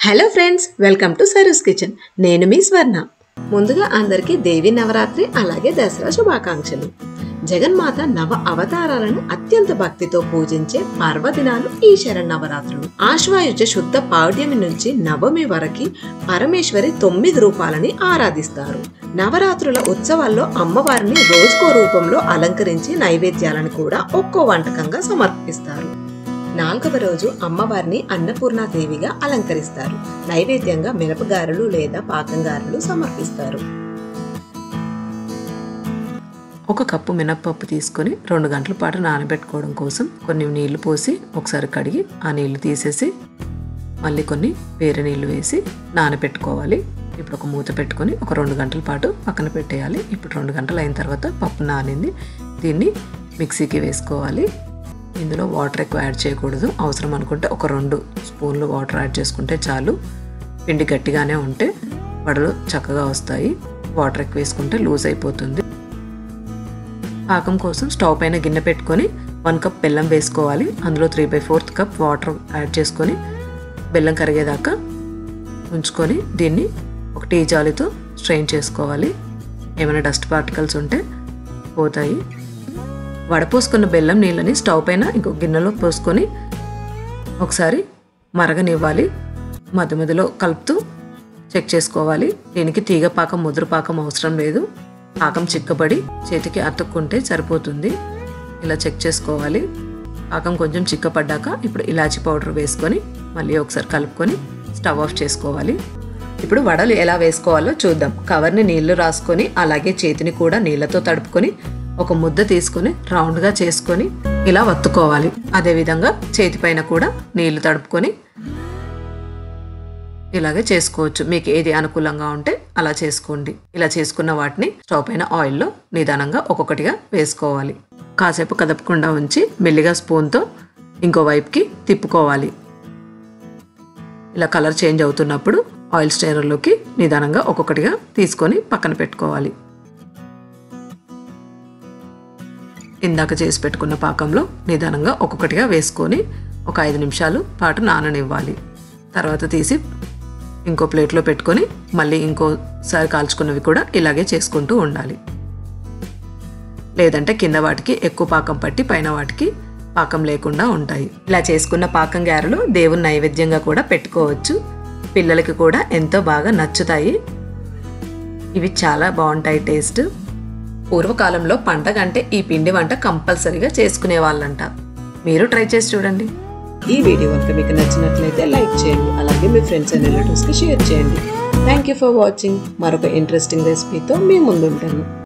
hello friends welcome to Saru's kitchen నేను మీ స్వర్ణ ముందుగా అందరికీ దేవి నవరాత్రి అలాగే దసరా శుభాకాంక్షలు జగన్మాత నవ అవతారాలను అత్యంత భక్తితో పూజించే పర్వదినాలు ఈ శరణవరాత్రులు ఆశ్వాయుజ శుద్ధ పాడ్యమి నుంచి నవమి వరకు పరమేశ్వరి తొమ్మిది రూపాలని ఆరాధిస్తారు నవరాత్రుల ఉత్సవాల్లో అమ్మవారిని రోజుకో రూపంలో అలంకరించి నైవేద్యాలను కూడా ఒక్కో వంటకంగా సమర్పిస్తారు నాలుగవ రోజు అమ్మవారిని అన్నపూర్ణాదేవిగా అలంకరిస్తారు నైవేద్యంగా మిరపగారెలు లేదా పాకంగారెలు సమర్పిస్తారు ఒక కప్పు మినప్పప్పు తీసుకొని రెండు గంటల పాటు నానబెట్టుకోవడం కోసం కొన్ని నీళ్లు పోసి ఒకసారి కడిగి ఆ నీళ్లు తీసేసి మళ్ళీ కొన్ని వేరే నీళ్లు వేసి నానబెట్టుకోవాలి ఇప్పుడు ఒక మూత పెట్టుకొని ఒక రెండు గంటల పాటు పక్కన పెట్టేయాలి ఇప్పుడు రెండు గంటలు అయిన తర్వాత పప్పు నానింది దీన్ని మిక్సీకి వేసుకోవాలి ఇందులో వాటర్ ఎక్కువ యాడ్ చేయకూడదు అవసరం అనుకుంటే ఒక రెండు స్పూన్లు వాటర్ యాడ్ చేసుకుంటే చాలు పిండి గట్టిగానే ఉంటే వడలు చక్కగా వస్తాయి వాటర్ ఎక్కువ వేసుకుంటే లూజ్ అయిపోతుంది పాకం కోసం స్టవ్ పైన గిన్నె పెట్టుకొని వన్ కప్ బెల్లం వేసుకోవాలి అందులో three by fourth cup water add చేసుకొని బెల్లం కరిగేదాకా ఉంచుకొని దీన్ని ఒక టీ జాలితో స్ట్రెయిన్ చేసుకోవాలి ఏమైనా డస్ట్ పార్టికల్స్ ఉంటే పోతాయి వడపోసుకున్న బెల్లం నీళ్ళని స్టవ్ పైన ఇంకో గిన్నెలో పోసుకొని ఒకసారి మరగనివ్వాలి మధ్య మధ్యలో కలుపుతూ చెక్ చేసుకోవాలి దీనికి తీగ పాకం ముదురు పాకం అవసరం లేదు పాకం చిక్కబడి చేతికి అతుక్కుంటే సరిపోతుంది ఇలా చెక్ చేసుకోవాలి పాకం కొంచెం చిక్కపడ్డాక ఇప్పుడు ఇలాచి పౌడర్ వేసుకొని మళ్ళీ ఒకసారి కలుపుకొని స్టవ్ ఆఫ్ చేసుకోవాలి ఇప్పుడు వడలు ఎలా వేసుకోవాలో చూద్దాం కవర్ని నీళ్లు రాసుకొని అలాగే చేతిని కూడా నీళ్లతో తడుపుకొని ఒక ముద్ద తీసుకొని రౌండ్గా చేసుకొని ఇలా వత్తుకోవాలి అదేవిధంగా చేతిపైన కూడా నీళ్లు తడుపుకొని ఇలాగే చేసుకోవచ్చు మీకు ఏది అనుకూలంగా ఉంటే అలా చేసుకోండి ఇలా చేసుకున్న వాటిని స్టవ్ పైన ఆయిల్లో నిదానంగా ఒక్కొక్కటిగా వేసుకోవాలి కాసేపు కదపకుండా ఉంచి మెల్లిగా స్పూన్తో ఇంకో వైపుకి తిప్పుకోవాలి ఇలా కలర్ చేంజ్ అవుతున్నప్పుడు ఆయిల్ స్టైనర్లోకి నిదానంగా ఒక్కొక్కటిగా తీసుకొని పక్కన పెట్టుకోవాలి ఇందాక చేసి పెట్టుకున్న పాకంలో నిదానంగా ఒక్కొక్కటిగా వేసుకొని ఒక ఐదు నిమిషాలు పాటు నాననివ్వాలి తర్వాత తీసి ఇంకో ప్లేట్లో పెట్టుకొని మళ్ళీ ఇంకోసారి కాల్చుకున్నవి కూడా ఇలాగే చేసుకుంటూ ఉండాలి లేదంటే కింద వాటికి ఎక్కువ పాకం పట్టి పైన వాటికి పాకం లేకుండా ఉంటాయి ఇలా చేసుకున్న పాకం గారెలు దేవుని నైవేద్యంగా కూడా పెట్టుకోవచ్చు పిల్లలకి కూడా ఎంతో బాగా నచ్చుతాయి ఇవి చాలా బాగుంటాయి టేస్ట్ పూర్వకాలంలో పండగ అంటే ఈ పిండి వంట కంపల్సరీగా చేసుకునే వాళ్ళంట మీరు ట్రై చేసి చూడండి ఈ వీడియో కనుక మీకు నచ్చినట్లయితే లైక్ చేయండి అలాగే మీ ఫ్రెండ్స్ అండ్ రిలేటివ్స్కి షేర్ చేయండి థ్యాంక్ యూ ఫర్ వాచింగ్ మరొక ఇంట్రెస్టింగ్ రెసిపీతో మీ ముందుంటాను